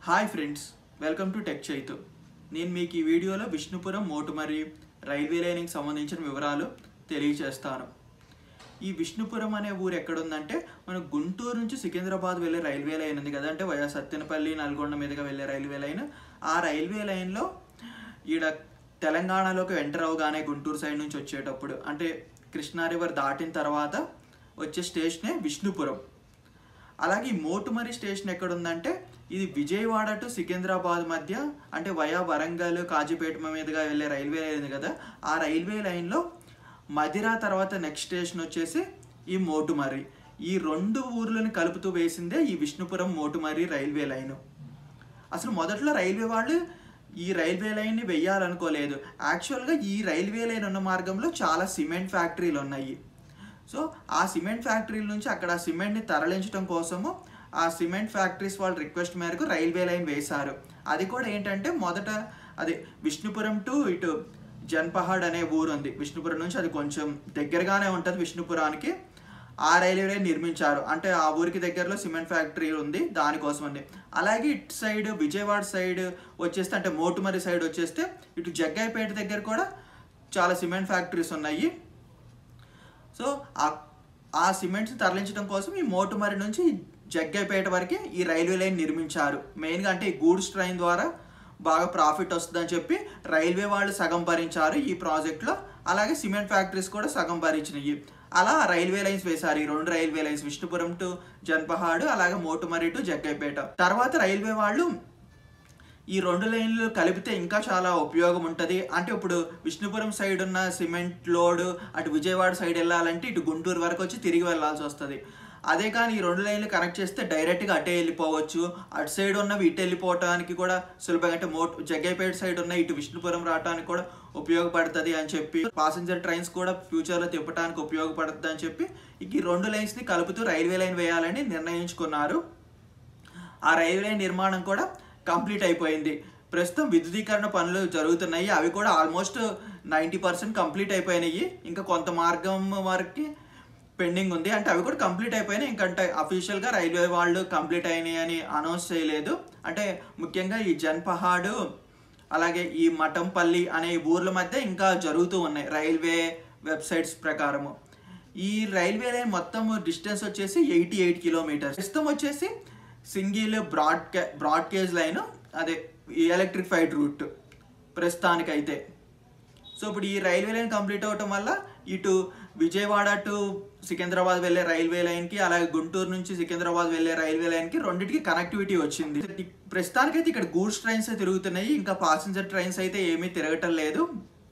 hi friends welcome to tech Chaitu నేను మీకు ఈ వీడియోలో విష్ణుపురం మోటుమరి రైల్వే లైన్కి సంబంధించిన వివరాలు తెలియజేస్తాను ఈ విష్ణుపురం అనే ఊరు ఎక్కడుందంటే మన గుంటూరు నుంచి సికింద్రాబాద్ వెళ్ళే రైల్వే లైన్ ఉంది కదా అంటే వయా సత్తెనపల్లి నల్గొండ మీదుగా వెళ్ళే రైల్వే లైన్ ఆ రైల్వే లైన్లో ఈడ తెలంగాణలోకి ఎంటర్ అవగానే గుంటూరు సైడ్ నుంచి వచ్చేటప్పుడు అంటే కృష్ణా రివర్ దాటిన తర్వాత వచ్చే స్టేషనే విష్ణుపురం అలాగే ఈ మోటుమరి స్టేషన్ ఎక్కడ ఉందంటే ఇది విజయవాడ టు సికింద్రాబాద్ మధ్య అంటే వయా వరంగల్ కాజీపేట మీదుగా వెళ్ళే రైల్వే లైన్ ఉంది కదా ఆ రైల్వే లైన్లో మదిరా తర్వాత నెక్స్ట్ స్టేషన్ వచ్చేసి ఈ మోటుమర్రి ఈ రెండు ఊర్లను కలుపుతూ వేసిందే ఈ విష్ణుపురం మోటుమర్రి రైల్వే లైను అసలు మొదట్లో రైల్వే వాళ్ళు ఈ రైల్వే లైన్ని వెయ్యాలనుకోలేదు యాక్చువల్గా ఈ రైల్వే లైన్ ఉన్న మార్గంలో చాలా సిమెంట్ ఫ్యాక్టరీలు ఉన్నాయి సో ఆ సిమెంట్ ఫ్యాక్టరీల నుంచి అక్కడ ఆ సిమెంట్ని తరలించడం కోసము ఆ సిమెంట్ ఫ్యాక్టరీస్ వాళ్ళ రిక్వెస్ట్ మేరకు రైల్వే లైన్ వేశారు అది కూడా ఏంటంటే మొదట అది విష్ణుపురం టు ఇటు జన్పహాడ్ అనే ఊరు ఉంది విష్ణుపురం నుంచి అది కొంచెం దగ్గరగానే ఉంటుంది విష్ణుపురానికి ఆ రైల్వే లైన్ నిర్మించారు అంటే ఆ ఊరికి దగ్గరలో సిమెంట్ ఫ్యాక్టరీ ఉంది దానికోసం అండి అలాగే ఇటు సైడ్ విజయవాడ సైడ్ వచ్చేస్తే అంటే మోటుమరి సైడ్ వచ్చేస్తే ఇటు జగ్గాయిపేట దగ్గర కూడా చాలా సిమెంట్ ఫ్యాక్టరీస్ ఉన్నాయి సో ఆ- ఆ సిమెంట్స్ తరలించడం కోసం ఈ మోటుమరి నుంచి జగ్గైపేట వరకు ఈ రైల్వే లైన్ నిర్మించారు మెయిన్గా అంటే ఈ గూడ్స్ ట్రైన్ ద్వారా బాగా ప్రాఫిట్ వస్తుందని చెప్పి రైల్వే వాళ్ళు సగం భరించారు ఈ ప్రాజెక్ట్లో అలాగే సిమెంట్ ఫ్యాక్టరీస్ కూడా సగం భరించినాయి అలా రైల్వే లైన్స్ వేశారు ఈ రెండు railway lines Vishnupuram to Janpahad అలాగే మోటుమరి టు జగ్గైపేట తర్వాత రైల్వే వాళ్ళు ఈ రెండు లైన్లు కలిపితే ఇంకా చాలా ఉపయోగం ఉంటుంది అంటే ఇప్పుడు విష్ణుపురం సైడ్ ఉన్న సిమెంట్ లోడ్ అటు విజయవాడ సైడ్ వెళ్ళాలంటే ఇటు గుంటూరు వరకు వచ్చి తిరిగి వెళ్ళాల్సి వస్తుంది అదే కానీ ఈ రెండు లైన్లు కనెక్ట్ చేస్తే డైరెక్ట్గా అటే వెళ్ళిపోవచ్చు అటు సైడ్ ఉన్నవి ఇటు వెళ్ళిపోవటానికి కూడా సులభంగా అంటే మోట్ జగ్గైపేట సైడ్ ఉన్న ఇటు విష్ణుపురం రావడానికి కూడా ఉపయోగపడుతుంది అని చెప్పి పాసింజర్ ట్రైన్స్ కూడా ఫ్యూచర్లో తిప్పడానికి ఉపయోగపడుతుంది అని చెప్పి ఈ రెండు లైన్స్ని కలుపుతూ రైల్వే లైన్ వేయాలని నిర్ణయించుకున్నారు ఆ రైల్వే నిర్మాణం కూడా కంప్లీట్ అయిపోయింది ప్రస్తుతం విద్యుదీకరణ పనులు జరుగుతున్నాయి అవి కూడా ఆల్మోస్ట్ నైంటీ పర్సెంట్ కంప్లీట్ అయిపోయినాయి ఇంకా కొంత మార్గం వరకు పెండింగ్ ఉంది అంటే అవి కూడా కంప్లీట్ అయిపోయినాయి ఇంకంటే అఫీషియల్గా రైల్వే వాళ్ళు కంప్లీట్ అయినాయి అని అనౌన్స్ చేయలేదు అంటే ముఖ్యంగా ఈ జన్పహాడు అలాగే ఈ మఠంపల్లి అనే ఈ ఊర్ల మధ్య ఇంకా జరుగుతూ ఉన్నాయి రైల్వే వెబ్సైట్స్ ప్రకారము ఈ రైల్వే లైన్ మొత్తం డిస్టెన్స్ వచ్చేసి ఎయిటీ ఎయిట్ కిలోమీటర్స్ ప్రస్తుతం వచ్చేసి single broad broad gauge line అదే ఎలక్ట్రిఫైడ్ రూట్ ప్రస్తుతానికైతే సో ఇప్పుడు ఈ రైల్వే లైన్ కంప్లీట్ అవటం వల్ల ఇటు విజయవాడ టు సికింద్రాబాద్ వెళ్ళే రైల్వే లైన్కి అలాగే గుంటూరు నుంచి సికింద్రాబాద్ వెళ్ళే రైల్వే లైన్కి రెండింటికి కనెక్టివిటీ వచ్చింది ప్రస్తుతానికైతే ఇక్కడ గూడ్స్ ట్రైన్స్ తిరుగుతున్నాయి ఇంకా పాసింజర్ ట్రైన్స్ అయితే ఏమీ తిరగటం లేదు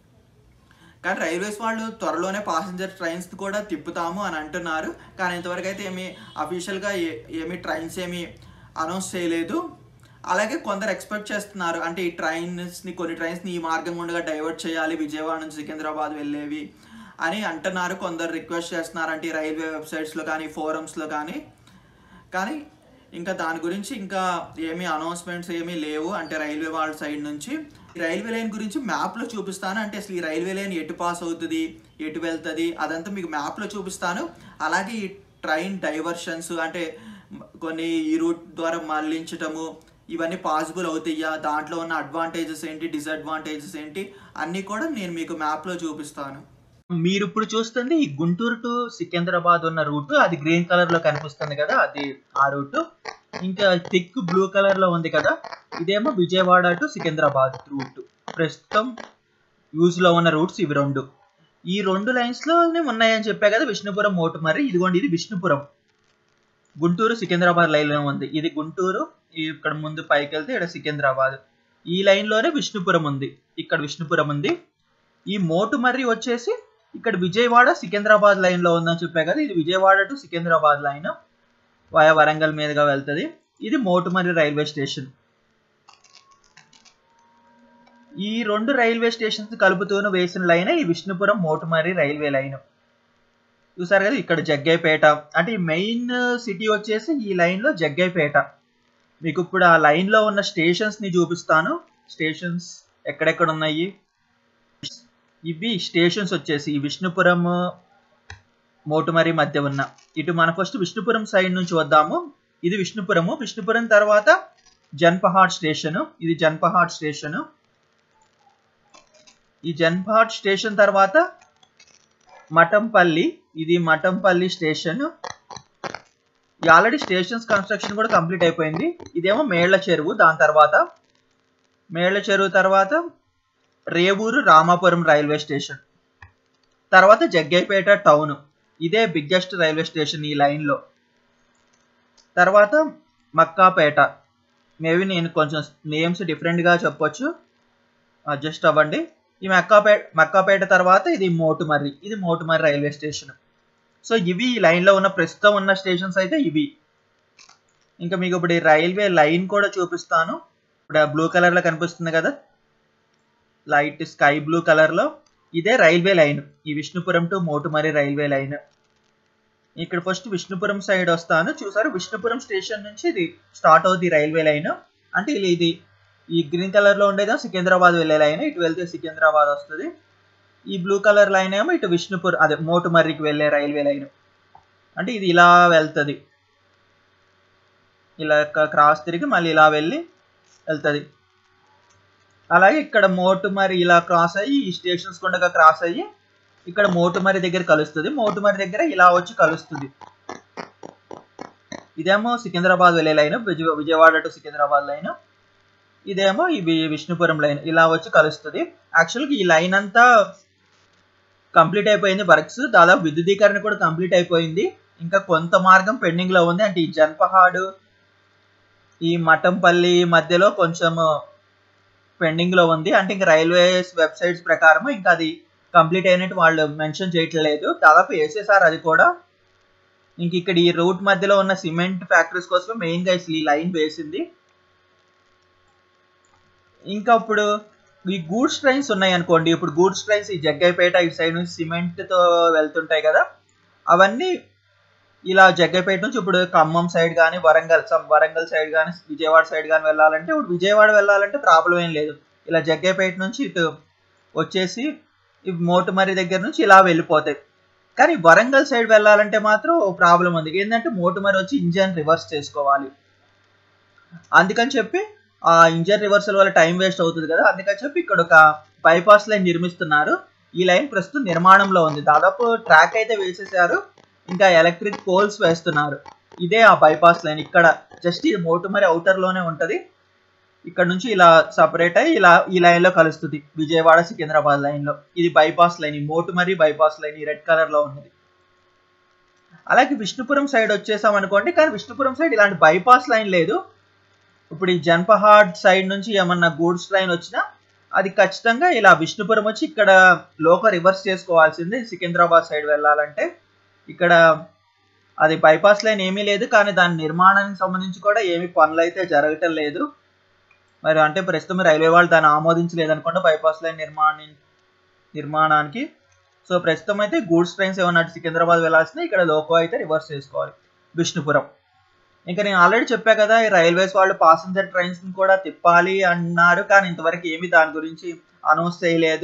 కానీ రైల్వేస్ వాళ్ళు త్వరలోనే పాసింజర్ ట్రైన్స్ కూడా తిప్పుతాము అని అంటున్నారు కానీ ఇంతవరకు అయితే ఏమి అఫీషియల్గా ఏమి ట్రైన్స్ ఏమి అనౌన్స్ చేయలేదు అలాగే కొందరు ఎక్స్పెక్ట్ చేస్తున్నారు అంటే ఈ ట్రైన్స్ని కొన్ని ట్రైన్స్ని ఈ మార్గం గుండా డైవర్ట్ చేయాలి విజయవాడ నుంచి సికింద్రాబాద్ వెళ్ళేవి అని అంటున్నారు కొందరు రిక్వెస్ట్ చేస్తున్నారు అంటే ఈ రైల్వే వెబ్సైట్స్లో కానీ ఫోరమ్స్లో కానీ కానీ ఇంకా దాని గురించి ఇంకా ఏమీ అనౌన్స్మెంట్స్ ఏమీ లేవు అంటే రైల్వే వాళ్ళ సైడ్ నుంచి ఈ రైల్వే లైన్ గురించి మ్యాప్లో చూపిస్తాను అంటే అసలు ఈ రైల్వే లైన్ ఎటు పాస్ అవుతుంది ఎటు వెళ్తుంది అదంతా మీకు మ్యాప్లో చూపిస్తాను అలాగే ఈ ట్రైన్ డైవర్షన్స్ అంటే కొన్ని ఈ రూట్ ద్వారా మళ్ళించటము ఇవన్నీ పాసిబుల్ అవుతాయా దాంట్లో ఉన్న అడ్వాంటేజెస్ ఏంటి డిసడ్వాంటేజెస్ ఏంటి అన్నీ కూడా నేను మీకు మ్యాప్లో చూపిస్తాను మీరు ఇప్పుడు చూస్తుంది ఈ గుంటూరు టు సికింద్రాబాద్ ఉన్న రూట్ అది గ్రీన్ కలర్ లో కనిపిస్తుంది కదా అది ఆ రూట్ ఇంకా థిక్ బ్లూ కలర్ లో ఉంది కదా ఇదేమో విజయవాడ టు సికింద్రాబాద్ రూట్ ప్రస్తుతం యూజ్ లో ఉన్న రూట్స్ ఇవి రెండు ఈ రెండు లైన్స్ లోనే ఉన్నాయని చెప్పా కదా విష్ణుపురం మోటుమర్రి ఇదిగోండి ఇది విష్ణుపురం గుంటూరు సికింద్రాబాద్ లైన్ లో ఉంది ఇది గుంటూరు ఇక్కడ ముందు పైకి వెళ్తే ఇక్కడ సికింద్రాబాద్ ఈ లైన్ లోనే విష్ణుపురం ఉంది ఇక్కడ విష్ణుపురం ఉంది ఈ మోటుమర్రి వచ్చేసి ఇక్కడ విజయవాడ సికింద్రాబాద్ లైన్ లో ఉందని చెప్పా కదా ఇది Vijayawada to Secunderabad line via Warangal మీదుగా వెళ్తుంది ఇది మోటుమర్రి రైల్వే స్టేషన్ ఈ రెండు రైల్వే స్టేషన్స్ కలుపుతూను వేసిన లైన్ ఈ విష్ణుపురం మోటుమర్రి రైల్వే లైన్ చూసారు కదా ఇక్కడ జగ్గైపేట అంటే ఈ మెయిన్ సిటీ వచ్చేసి ఈ లైన్ లో జగ్గైపేట మీకు ఇప్పుడు ఆ లైన్ లో ఉన్న స్టేషన్స్ ని చూపిస్తాను స్టేషన్స్ ఎక్కడెక్కడ ఉన్నాయి ఇవి స్టేషన్స్ వచ్చేసి ఈ విష్ణుపురం మోటుమరి మధ్య ఉన్న ఇటు మన ఫస్ట్ విష్ణుపురం సైడ్ నుంచి వద్దాము ఇది విష్ణుపురము విష్ణుపురం తర్వాత జన్పహాట్ స్టేషన్ ఇది జన్పహాట్ స్టేషన్ ఈ జన్పహాట్ స్టేషన్ తర్వాత మఠంపల్లి ఇది Mathampalli station already stations construction కూడా కంప్లీట్ అయిపోయింది ఇదేమో మేళ్ల చెరువు దాని తర్వాత మేళ్ల చెరువు తర్వాత రేవూరు రామాపురం రైల్వే స్టేషన్ తర్వాత జగ్గైపేట టౌన్ ఇదే బిగ్గెస్ట్ రైల్వే స్టేషన్ ఈ లైన్లో తర్వాత మక్కాపేట మేబీ నేను కొంచెం నేమ్స్ డిఫరెంట్గా చెప్పొచ్చు అడ్జస్ట్ అవ్వండి ఈ మక్కాపేట మక్కాపేట తర్వాత ఇది మోటుమర్రి ఇది మోటుమర్రి రైల్వే స్టేషన్ సో ఇవి ఈ లైన్లో ఉన్న ప్రస్తుతం ఉన్న స్టేషన్స్ అయితే ఇవి ఇంకా మీకు ఇప్పుడు ఈ రైల్వే లైన్ కూడా చూపిస్తాను ఇప్పుడు బ్లూ కలర్లో కనిపిస్తుంది కదా లైట్ స్కై బ్లూ కలర్లో ఇదే రైల్వే లైన్ ఈ Vishnupuram to Motumarri railway line ఇక్కడ ఫస్ట్ విష్ణుపురం సైడ్ వస్తాను చూసారు విష్ణుపురం స్టేషన్ నుంచి ఇది స్టార్ట్ అవుతుంది రైల్వే లైన్ అంటే ఇది ఈ గ్రీన్ కలర్ లో ఉండేదో సికింద్రాబాద్ వెళ్ళే లైన్ ఇటు వెళ్తే సికింద్రాబాద్ వస్తుంది ఈ బ్లూ కలర్ లైన్ ఏమో ఇటు విష్ణుపూర్ అదే మోటుమర్రికి వెళ్ళే రైల్వే లైన్ అంటే ఇది ఇలా వెళ్తుంది ఇలా క్రాస్ తిరిగి మళ్ళీ ఇలా వెళ్ళి వెళ్తుంది అలాగే ఇక్కడ మోటుమరి ఇలా క్రాస్ అయ్యి ఈ స్టేషన్స్ గుండగా క్రాస్ అయ్యి ఇక్కడ మోటుమరి దగ్గర కలుస్తుంది మోటుమరి దగ్గర ఇలా వచ్చి కలుస్తుంది ఇదేమో సికింద్రాబాద్ వెళ్ళే line Vijaya Vijayawada to Secunderabad line ఇదేమో ఈ విష్ణుపురం లైన్ ఇలా వచ్చి కలుస్తుంది యాక్చువల్గా ఈ లైన్ అంతా కంప్లీట్ అయిపోయింది వర్క్స్ దాదాపు విద్యుదీకరణ కూడా కంప్లీట్ అయిపోయింది ఇంకా కొంత మార్గం పెండింగ్ లో ఉంది అంటే ఈ జన్పహాడు ఈ మఠంపల్లి మధ్యలో కొంచెం పెండింగ్ లో ఉంది అంటే ఇంకా రైల్వేస్ వెబ్సైట్స్ ప్రకారం ఇంకా అది కంప్లీట్ అయినట్టు వాళ్ళు మెన్షన్ చేయట్లేదు దాదాపు వేసేసారు అది కూడా ఇంక ఇక్కడ ఈ రూట్ మధ్యలో ఉన్న సిమెంట్ ఫ్యాక్టరీస్ కోసం మెయిన్ గా ఈ లైన్ వేసింది ఇంకా ఇప్పుడు ఈ గూడ్స్ ట్రైన్స్ ఉన్నాయి అనుకోండి ఇప్పుడు గూడ్స్ ట్రైన్స్ ఈ జగ్గైపేట ఇటు సైడ్ నుంచి సిమెంట్ తో వెళ్తుంటాయి కదా అవన్నీ ఇలా జగ్గైపేట నుంచి ఇప్పుడు ఖమ్మం సైడ్ కానీ వరంగల్ సమ్ వరంగల్ సైడ్ కానీ విజయవాడ సైడ్ కానీ వెళ్ళాలంటే ఇప్పుడు విజయవాడ వెళ్ళాలంటే ప్రాబ్లం ఏం లేదు ఇలా జగ్గైపేట నుంచి ఇటు వచ్చేసి ఈ మోటుమరి దగ్గర నుంచి ఇలా వెళ్ళిపోతాయి కానీ వరంగల్ సైడ్ వెళ్ళాలంటే మాత్రం ప్రాబ్లం ఉంది ఏంటంటే మోటుమరి వచ్చి ఇంజన్ రివర్స్ చేసుకోవాలి అందుకని చెప్పి ఆ ఇంజన్ రివర్సల్ వల్ల టైం వేస్ట్ అవుతుంది కదా అందుకని చెప్పి ఇక్కడ ఒక బైపాస్ లైన్ నిర్మిస్తున్నారు ఈ లైన్ ప్రస్తుతం నిర్మాణంలో ఉంది దాదాపు ట్రాక్ అయితే వేసేసారు ఇంకా ఎలక్ట్రిక్ పోల్స్ వేస్తున్నారు ఇదే ఆ బైపాస్ లైన్ ఇక్కడ జస్ట్ ఇది మోటుమరి అవుటర్ లోనే ఉంటది ఇక్కడ నుంచి ఇలా సపరేట్ అయ్యి ఇలా ఈ లైన్ లో కలుస్తుంది విజయవాడ సికింద్రాబాద్ లైన్ లో ఇది బైపాస్ లైన్ ఈ మోటుమరి బైపాస్ లైన్ ఈ రెడ్ కలర్ లో ఉన్నది అలాగే విష్ణుపురం సైడ్ వచ్చేసాం అనుకోండి కానీ విష్ణుపురం సైడ్ ఇలాంటి బైపాస్ లైన్ లేదు ఇప్పుడు ఈ జన్పహాడ్ సైడ్ నుంచి ఏమన్నా గూడ్స్ ట్రైన్ వచ్చినా అది ఖచ్చితంగా ఇలా విష్ణుపురం వచ్చి ఇక్కడ లోక రివర్స్ చేసుకోవాల్సిందే సికింద్రాబాద్ సైడ్ వెళ్ళాలంటే ఇక్కడ అది బైపాస్ లైన్ ఏమీ లేదు కానీ దాని నిర్మాణానికి సంబంధించి కూడా ఏమి పనులు అయితే జరగటం లేదు మరి అంటే ప్రస్తుతం రైల్వే వాళ్ళు దాన్ని ఆమోదించలేదు అనుకుంటే బైపాస్ లైన్ నిర్మాణి నిర్మాణానికి సో ప్రస్తుతం అయితే గూడ్స్ ట్రైన్స్ ఏమన్నా సికింద్రాబాద్ వెళ్ళాల్సిందే ఇక్కడ లోకో అయితే రివర్స్ చేసుకోవాలి విష్ణుపురం ఇంకా నేను ఆల్రెడీ చెప్పా కదా ఈ రైల్వేస్ వాళ్ళు పాసింజర్ ట్రైన్స్ కూడా తిప్పాలి అన్నారు కానీ ఇంతవరకు ఏమి దాని గురించి అనౌన్స్ చేయలేదు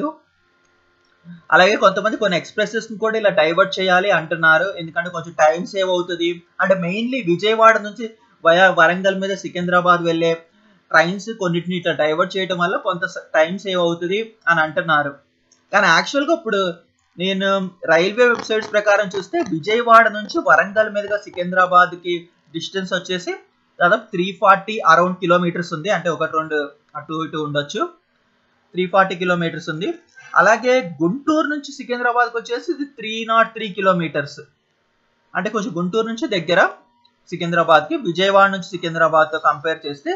అలాగే కొంతమంది కొన్ని ఎక్స్ప్రెసెస్ కూడా ఇలా డైవర్ట్ చేయాలి అంటున్నారు ఎందుకంటే కొంచెం టైం సేవ్ అవుతుంది అంటే మెయిన్లీ విజయవాడ నుంచి వయా వరంగల్ మీద సికింద్రాబాద్ వెళ్ళే ట్రైన్స్ కొన్నిటిని ఇట్లా డైవర్ట్ చేయడం వల్ల కొంత టైం సేవ్ అవుతుంది అని అంటున్నారు కానీ యాక్చువల్గా ఇప్పుడు నేను రైల్వే వెబ్సైట్స్ ప్రకారం చూస్తే విజయవాడ నుంచి వరంగల్ మీదుగా సికింద్రాబాద్కి డిస్టెన్స్ వచ్చేసి దాదాపు త్రీ ఫార్టీ అరౌండ్ కిలోమీటర్స్ ఉంది అంటే ఒకటి రెండు అటు ఇటు ఉండొచ్చు త్రీ ఫార్టీ కిలోమీటర్స్ ఉంది అలాగే గుంటూరు నుంచి సికింద్రాబాద్కి వచ్చేసి ఇది త్రీ నాట్ త్రీ కిలోమీటర్స్ అంటే కొంచెం గుంటూరు నుంచి దగ్గర సికింద్రాబాద్కి విజయవాడ నుంచి సికింద్రాబాద్తో కంపేర్ చేస్తే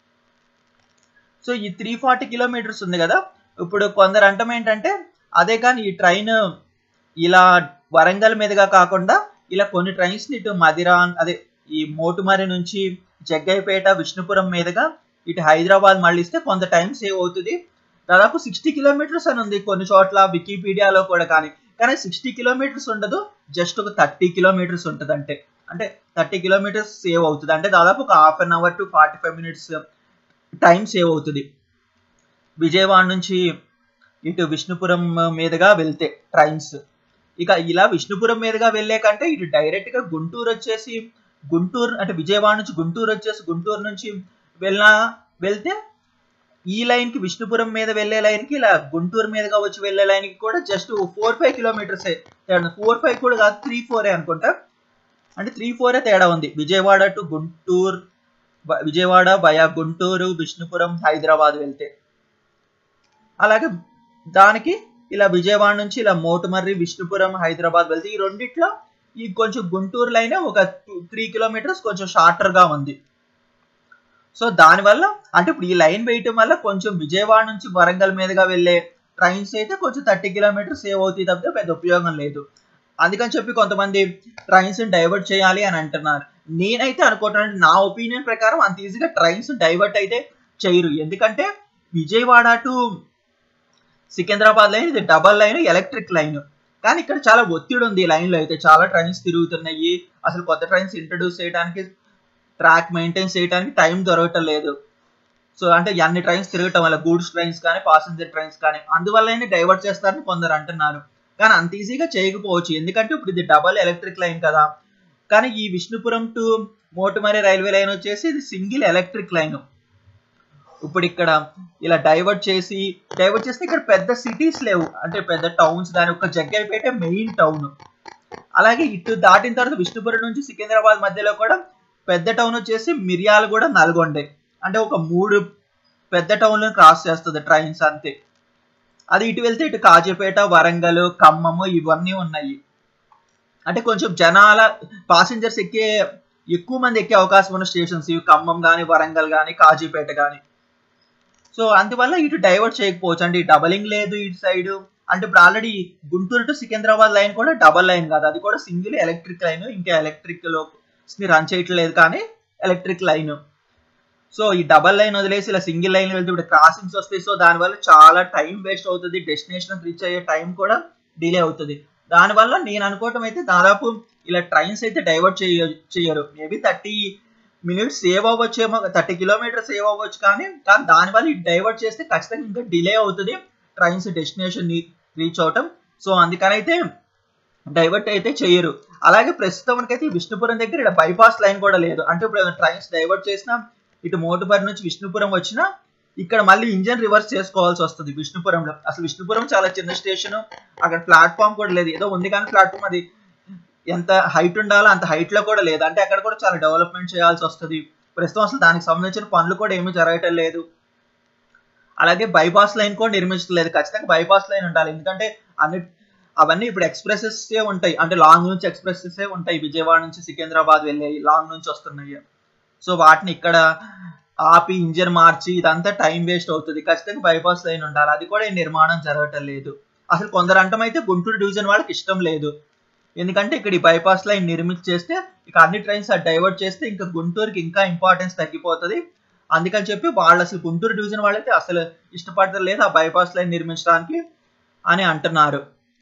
సో ఈ త్రీ ఫార్టీ కిలోమీటర్స్ ఉంది కదా ఇప్పుడు కొందరు అంటం ఏంటంటే అదే కానీ ఈ ట్రైన్ ఇలా వరంగల్ మీదుగా కాకుండా ఇలా కొన్ని ట్రైన్స్ ఇటు మదిరాన్ అదే ఈ మోటుమరి నుంచి జగ్గైపేట విష్ణుపురం మీదుగా ఇటు హైదరాబాద్ మళ్ళిస్తే కొంత టైం సేవ్ అవుతుంది దాదాపు సిక్స్టీ కిలోమీటర్స్ అని ఉంది కొన్ని చోట్ల వికీపీడియాలో కూడా కానీ కానీ సిక్స్టీ కిలోమీటర్స్ ఉండదు జస్ట్ ఒక థర్టీ కిలోమీటర్స్ ఉంటుంది అంటే అంటే థర్టీ కిలోమీటర్స్ సేవ్ అవుతుంది అంటే దాదాపు ఒక half an hour to forty five minutes time save అవుతుంది విజయవాడ నుంచి ఇటు విష్ణుపురం మీదుగా వెళ్తే ట్రైన్స్ ఇక ఇలా విష్ణుపురం మీదుగా వెళ్ళే కంటే ఇటు డైరెక్ట్ గా గుంటూరు వచ్చేసి గుంటూరు అంటే విజయవాడ నుంచి గుంటూరు వచ్చేసి గుంటూరు నుంచి వెళ్ళినా వెళ్తే ఈ లైన్ కి విష్ణుపురం మీద వెళ్ళే లైన్ కి ఇలా గుంటూరు మీదుగా వచ్చి వెళ్ళే లైన్ కి కూడా just four five kilometres four five కూడా కాదు త్రీ ఫోరే అనుకుంటా అంటే త్రీ ఫోరే తేడా ఉంది విజయవాడ టు గుంటూరు బ- విజయవాడ బయా గుంటూరు విష్ణుపురం హైదరాబాద్ వెళ్తే అలాగే దానికి ఇలా విజయవాడ నుంచి ఇలా మోటుమర్రి విష్ణుపురం హైదరాబాద్ వెళ్తే ఈ రెండిట్లో ఈ కొంచెం గుంటూరు లైన్ ఒక త్రీ కిలోమీటర్స్ కొంచెం షార్టర్ గా ఉంది సో దానివల్ల అంటే ఇప్పుడు ఈ లైన్ వేయటం వల్ల కొంచెం విజయవాడ నుంచి వరంగల్ మీదుగా వెళ్ళే ట్రైన్స్ అయితే కొంచెం థర్టీ కిలోమీటర్స్ సేవ్ అవుతాయి తప్పితే పెద్ద ఉపయోగం లేదు అందుకని చెప్పి కొంతమంది ట్రైన్స్ డైవర్ట్ చేయాలి అని అంటున్నారు నేనైతే అనుకుంటున్నాను నా ఒపీనియన్ ప్రకారం అంత ఈజీగా ట్రైన్స్ డైవర్ట్ అయితే చేయరు ఎందుకంటే విజయవాడ టు సికింద్రాబాద్ లైన్ ఇది డబల్ లైన్ ఎలక్ట్రిక్ లైన్ కానీ ఇక్కడ చాలా ఒత్తిడి ఉంది ఈ లైన్ లో అయితే చాలా ట్రైన్స్ తిరుగుతున్నాయి అసలు కొత్త ట్రైన్స్ ఇంట్రడ్యూస్ చేయడానికి ట్రాక్ మెయింటైన్ చేయడానికి టైం దొరకటం లేదు సో అంటే అన్ని ట్రైన్స్ తిరగటం వల్ల గూడ్స్ ట్రైన్స్ కానీ పాసెంజర్ ట్రైన్స్ కానీ అందువల్లనే డైవర్ట్ చేస్తారని కొందరు అంటున్నారు కానీ అంత ఈజీగా చేయకపోవచ్చు ఎందుకంటే ఇప్పుడు ఇది డబల్ ఎలక్ట్రిక్ లైన్ కదా కానీ ఈ Vishnupuram to Motumari railway line వచ్చేసి ఇది సింగిల్ ఎలక్ట్రిక్ లైన్ ఇప్పుడు ఇక్కడ ఇలా డైవర్ట్ చేసి డైవర్ట్ చేస్తే ఇక్కడ పెద్ద సిటీస్ లేవు అంటే పెద్ద టౌన్స్ దాని ఒక జగ్గైపేట మెయిన్ టౌన్ అలాగే ఇటు దాటిన తర్వాత విష్ణుపురం నుంచి సికింద్రాబాద్ మధ్యలో కూడా పెద్ద టౌన్ వచ్చేసి మిరియాలు కూడా నల్గొండే అంటే ఒక మూడు పెద్ద టౌన్లను క్రాస్ చేస్తుంది ట్రైన్స్ అంతే అది ఇటు వెళ్తే ఇటు కాజీపేట వరంగల్ ఖమ్మము ఇవన్నీ ఉన్నాయి అంటే కొంచెం జనాల పాసింజర్స్ ఎక్కే ఎక్కువ మంది ఎక్కే అవకాశం ఉన్న స్టేషన్స్ ఇవి ఖమ్మం కానీ వరంగల్ కానీ కాజీపేట కానీ సో అందువల్ల ఇటు డైవర్ట్ చేయకపోవచ్చు అంటే ఈ డబలింగ్ లేదు ఇటు సైడ్ అంటే ఇప్పుడు already Guntur to Secunderabad line కూడా డబల్ లైన్ కాదు అది కూడా సింగిల్ ఎలక్ట్రిక్ లైన్ ఇంకా ఎలక్ట్రిక్ లో రన్ చేయట్లేదు కానీ ఎలక్ట్రిక్ లైన్ సో ఈ డబల్ లైన్ వదిలేసి ఇలా సింగిల్ లైన్ వెళ్తే ఇప్పుడు క్రాసింగ్స్ వస్తాయి సో దానివల్ల చాలా టైం వేస్ట్ అవుతుంది డెస్టినేషన్ రీచ్ అయ్యే టైం కూడా డిలే అవుతుంది దానివల్ల నేను అనుకోవటం అయితే దాదాపు ఇలా ట్రైన్స్ అయితే డైవర్ట్ చేయ చేయరు మేబీ థర్టీ మినిట్స్ సేవ్ అవ్వచ్చేమో థర్టీ కిలోమీటర్ సేవ్ అవ్వచ్చు కానీ కానీ దానివల్ల ఇది డైవర్ట్ చేస్తే ఖచ్చితంగా ఇంకా డిలే అవుతుంది ట్రైన్స్ డెస్టినేషన్ రీచ్ అవటం సో అందుకనైతే డైవర్ట్ అయితే చేయరు అలాగే ప్రస్తుతానికైతే విష్ణుపురం దగ్గర ఇక్కడ బైపాస్ లైన్ కూడా లేదు అంటే ఇప్పుడు ట్రైన్స్ డైవర్ట్ చేసినా ఇటు మోటుపరి నుంచి విష్ణుపురం వచ్చినా ఇక్కడ మళ్ళీ ఇంజన్ రివర్స్ చేసుకోవాల్సి వస్తుంది విష్ణుపురంలో అసలు విష్ణుపురం చాలా చిన్న స్టేషన్ అక్కడ ప్లాట్ఫామ్ కూడా లేదు ఏదో ఉంది కానీ ప్లాట్ఫామ్ అది ఎంత హైట్ ఉండాలో అంత హైట్ లో కూడా లేదు అంటే అక్కడ కూడా చాలా డెవలప్మెంట్ చేయాల్సి వస్తుంది ప్రస్తుతం అసలు దానికి సంబంధించిన పనులు కూడా ఏమీ జరగటం లేదు అలాగే బైపాస్ లైన్ కూడా నిర్మించలేదు ఖచ్చితంగా బైపాస్ లైన్ ఉండాలి ఎందుకంటే అన్ని అవన్నీ ఇప్పుడు ఎక్స్ప్రెసెస్ ఉంటాయి అంటే లాంగ్ నుంచి ఎక్స్ప్రెసెస్ ఉంటాయి విజయవాడ నుంచి సికింద్రాబాద్ వెళ్ళాయి లాంగ్ నుంచి వస్తున్నాయి సో వాటిని ఇక్కడ ఆపి ఇంజన్ మార్చి ఇదంతా టైం వేస్ట్ అవుతుంది ఖచ్చితంగా బైపాస్ లైన్ ఉండాలి అది కూడా ఈ నిర్మాణం జరగటం లేదు అసలు కొందరు అంటమైతే గుంటూరు డివిజన్ వాళ్ళకి ఇష్టం లేదు ఎందుకంటే ఇక్కడ ఈ బైపాస్ లైన్ నిర్మించేస్తే ఇక అన్ని ట్రైన్స్ డైవర్ట్ చేస్తే ఇంకా గుంటూరుకి ఇంకా ఇంపార్టెన్స్ తగ్గిపోతుంది అందుకని చెప్పి వాళ్ళు అసలు గుంటూరు డివిజన్ వాళ్ళైతే అసలు ఇష్టపడతారు లేదు ఆ బైపాస్ లైన్ నిర్మించడానికి అని అంటున్నారు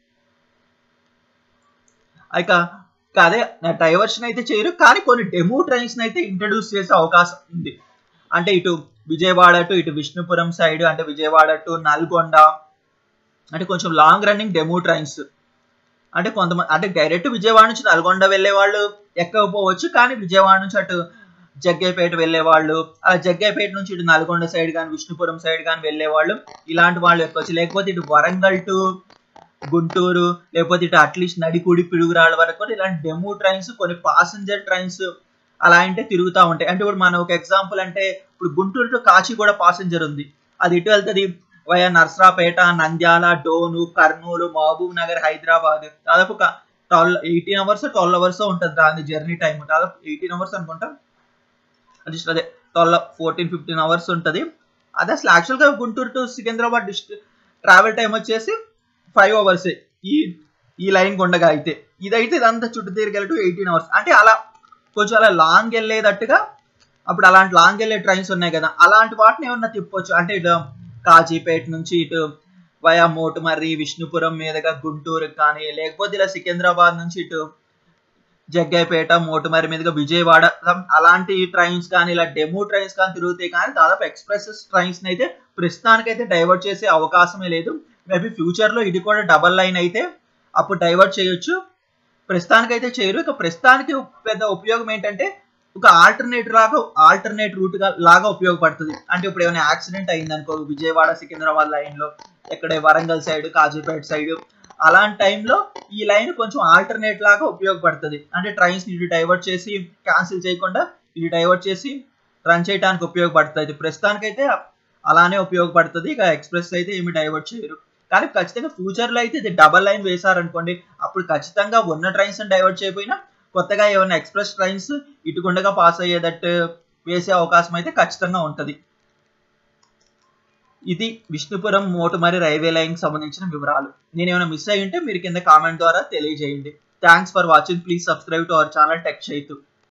ఇక అదే డైవర్షన్ అయితే చేయరు కానీ కొన్ని డెమో ట్రైన్స్ అయితే ఇంట్రడ్యూస్ చేసే అవకాశం ఉంది అంటే ఇటు విజయవాడ టు ఇటు విష్ణుపురం సైడ్ అంటే విజయవాడ టు నల్గొండ అంటే కొంచెం లాంగ్ రన్నింగ్ డెమో ట్రైన్స్ అంటే కొంతమంది అంటే డైరెక్ట్ విజయవాడ నుంచి నల్గొండ వెళ్ళే వాళ్ళు ఎక్కకపోవచ్చు కానీ విజయవాడ నుంచి అటు జగ్గైపేట వెళ్ళే వాళ్ళు అలా జగ్గైపేట నుంచి ఇటు నల్గొండ సైడ్ కానీ విష్ణుపురం సైడ్ కానీ వెళ్ళే వాళ్ళు ఇలాంటి వాళ్ళు ఎక్కొచ్చు లేకపోతే ఇటు వరంగల్ టు గుంటూరు లేకపోతే ఇటు అట్లీస్ట్ నడికుడి పిడుగురాళ్ళ వరకు కూడా ఇలాంటి డెమో ట్రైన్స్ కొన్ని పాసింజర్ ట్రైన్స్ అలా అంటే తిరుగుతూ ఉంటాయి అంటే ఇప్పుడు మనం ఒక ఎగ్జాంపుల్ అంటే ఇప్పుడు గుంటూరు టు కాచి కూడా పాసింజర్ ఉంది అది ఇటు వెళ్తుంది వయా నర్సరాపేట నంద్యాల డోను కర్నూలు మహబూబ్ నగర్ హైదరాబాద్ దాదాపు ఒక twelve eighteen hours twelve hours ఉంటుంది దాని జర్నీ టైం దాదాపు ఎయిటీన్ అవర్స్ అనుకుంటా అది అదే ట్వెల్వ్ ఫోర్టీన్ ఫిఫ్టీన్ అవర్స్ ఉంటుంది అదే అసలు యాక్చువల్గా Guntur to Secunderabad district travel time వచ్చేసి ఫైవ్ అవర్స్ ఈ ఈ లైన్ గుండగా అయితే ఇదైతే ఇదంతా చుట్టూ తిరిగి వెళ్ళటం ఎయిటీన్ అవర్స్ అంటే అలా కొంచెం అలా లాంగ్ వెళ్ళేటట్టుగా అప్పుడు అలాంటి లాంగ్ వెళ్ళే ట్రైన్స్ ఉన్నాయి కదా అలాంటి వాటిని ఏమన్నా తిప్పొచ్చు అంటే ఇటు కాజీపేట నుంచి ఇటు వయా మోటుమర్రి విష్ణుపురం మీదుగా గుంటూరు కానీ లేకపోతే ఇలా సికింద్రాబాద్ నుంచి ఇటు జగ్గైపేట మోటుమర్రి మీదుగా విజయవాడ అలాంటి ట్రైన్స్ కానీ ఇలా డెమో ట్రైన్స్ కానీ తిరుగుతాయి కానీ దాదాపు ఎక్స్ప్రెసెస్ ట్రైన్స్ అయితే ప్రస్తుతానికైతే డైవర్ట్ చేసే అవకాశమే లేదు మేబీ ఫ్యూచర్లో ఇది కూడా డబల్ లైన్ అయితే అప్పుడు డైవర్ట్ చేయొచ్చు ప్రస్తుతానికైతే చేయరు ఇక ప్రస్తుతానికి పెద్ద ఉపయోగం ఏంటంటే ఒక ఆల్టర్నేట్ లాగా ఆల్టర్నేట్ రూట్ గా లాగా ఉపయోగపడుతుంది అంటే ఇప్పుడు ఏమైనా యాక్సిడెంట్ అయింది అనుకో విజయవాడ సికింద్రాబాద్ లైన్ లో ఎక్కడ వరంగల్ సైడ్ కాజీపేట సైడ్ అలాంటి టైంలో ఈ లైన్ కొంచెం ఆల్టర్నేట్ లాగా ఉపయోగపడుతుంది అంటే ట్రైన్స్ ఇటు డైవర్ట్ చేసి క్యాన్సిల్ చేయకుండా ఇటు డైవర్ట్ చేసి రన్ చేయడానికి ఉపయోగపడుతుంది ప్రస్తుతానికైతే అలానే ఉపయోగపడుతుంది ఇక ఎక్స్ప్రెస్ అయితే ఏమి డైవర్ట్ చేయరు కానీ ఖచ్చితంగా ఫ్యూచర్ లో అయితే ఇది డబల్ లైన్ వేశారనుకోండి అప్పుడు ఖచ్చితంగా ఉన్న ట్రైన్స్ డైవర్ట్ చేయకపోయినా కొత్తగా ఏమైనా ఎక్స్ప్రెస్ ట్రైన్స్ ఇటుకుండగా పాస్ అయ్యేటట్టు వేసే అవకాశం అయితే ఖచ్చితంగా ఉంటుంది ఇది విష్ణుపురం మోటుమరి రైల్వే లైన్ సంబంధించిన వివరాలు నేను ఏమైనా మిస్ అయ్యి ఉంటే మీరు కింద కామెంట్ ద్వారా తెలియజేయండి thanks for watching please subscribe to our channel tech Chaitu